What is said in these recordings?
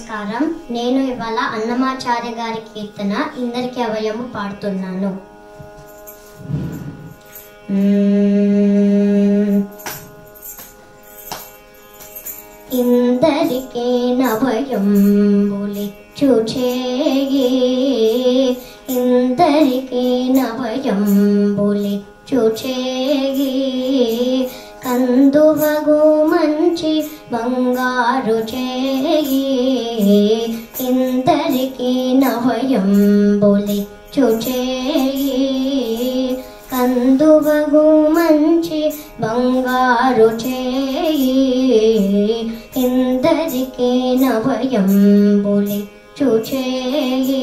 నమస్కారం నేను ఇవాళ అన్నమాచార్య గారి కీర్తన ఇందరికి అవయము పాడుతున్నాను మ్మ్. ఇందరికే నభయంబులిచ్చు చేయి ఇందరికే నభయంబులిచ్చు చేయి కందువగు మంచి బంగారు చేయి ఇందరికీ నభయంబులిచ్చు చేయి కందువగు మంచి బంగారు చేయి ఇందరికీ నభయంబులిచ్చు చేయి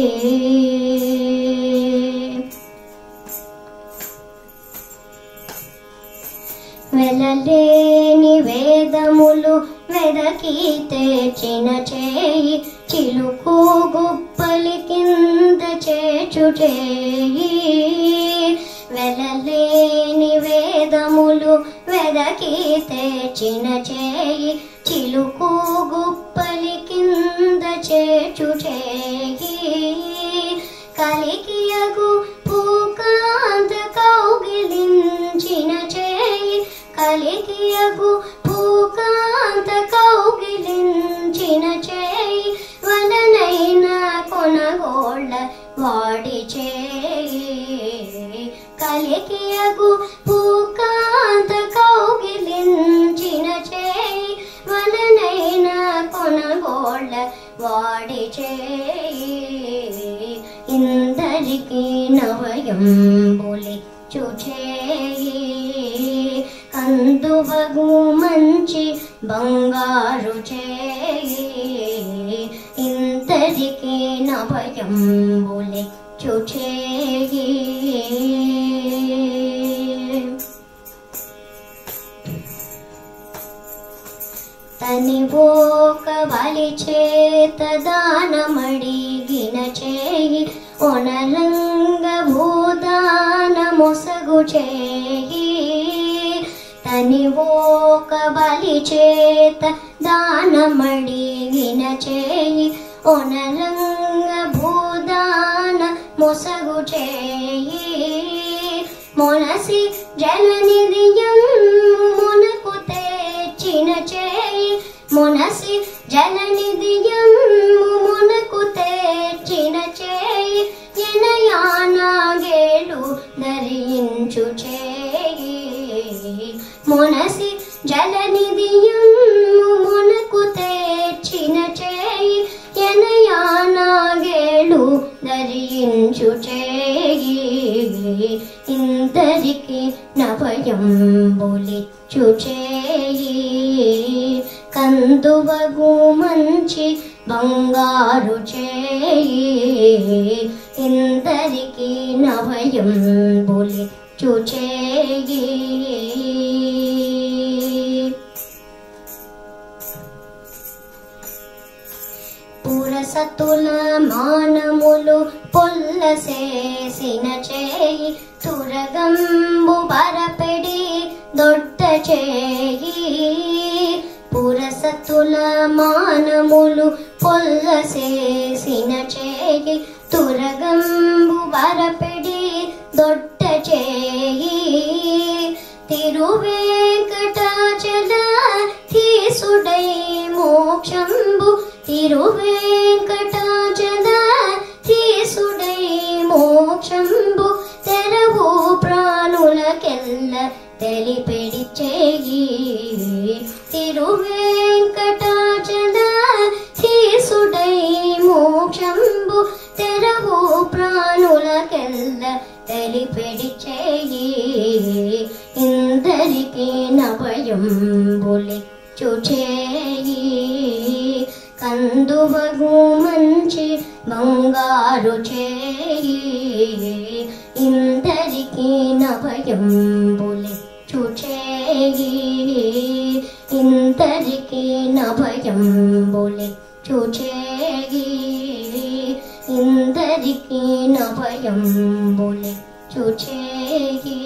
వెలలేని వేదములు వెదకి తెచిన చేయి చిలుకు గుప్పలి కింద చేచు చేయి వెలలేని వేదములు వెదకి తెచిన చేయి చిలుకు గుప్పలి కింద చేచు చేయి కలికియగు పూకాంత కౌగిలించిన చేయి కలికియగు పూకాంత కౌగిలించిన చేయి వలనైన కొనగోళ్ళ వాడి చేయి కలికియగు పూకాంత కౌగిలించిన చేయి వలనైన కొనగోళ్ళ వాడి చేయి ఇందరికీ నవయంబులిచ్చు చేయి కందువగు మంచి బంగారు చేయి ఇందరికీ నవయంబులిచ్చు చేయి తని ఓక బలి చేత దానమడిగిన చేయి ఒనరంగ భూదాన మొసగు చేయి తని ఓక బలి చేత దానమడిగిన చేయి ఒనరంగ భూదాన మొసగు చేయి మొనసి జలనిధియం మొనకు తెచ్చిన చేయి మొనసి జలనిధియం మొనకు తెచ్చిన చేయి ఎనయానాగేడు ధరించు చేయి మొనసి జలనిధియం మొనకు తెచ్చిన చేయి ఎనయానాగేడు ధరించు చేయి ఇందరికి నభయంబులిచ్చు చేయి కందువగు మంచి బంగారు చేయి ఇందరికి నభయంబులిచ్చు చేయి పురసతుల మానములు పొల్లసేసిన చేయి తురగంబు బరపెడి దొడ్డ చేయి పురసతుల మానములు పొల్లసేసిన చేయి తురగంబు బరపెడి దొడ్డ చేయి తిరువేంకటాచల తీసుడై మోక్షంబు తిరువేంకటాచల తీసుడై మోక్షంబు తెరవు ప్రాణులకెల్ల తెలిపెడి చేయి తిరువేంకటాచల తీసుడై మోక్షంబు తెరవు ప్రాణులకెల్ల తెలిపెడి చేయి ఇందరికీ నభయంబులిచ్చు చేయి కందువగు మంచి బంగారు చేయి ఇందరికీ నభయంబులిచ్చు చేయి ఇందరికీ నభయంబులిచ్చు చేయి ఇందరికీ నభయంబులిచ్చు చేయి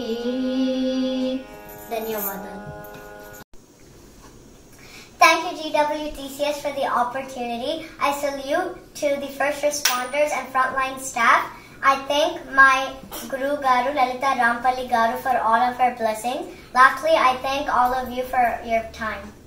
ధన్యవాదాలు Thank you, G. GWTCS for the opportunity. I salute to the first responders and frontline staff. I thank my Guru Garu Lalita Rampalli Garu for all of her blessings. Lastly, I thank all of you for your time.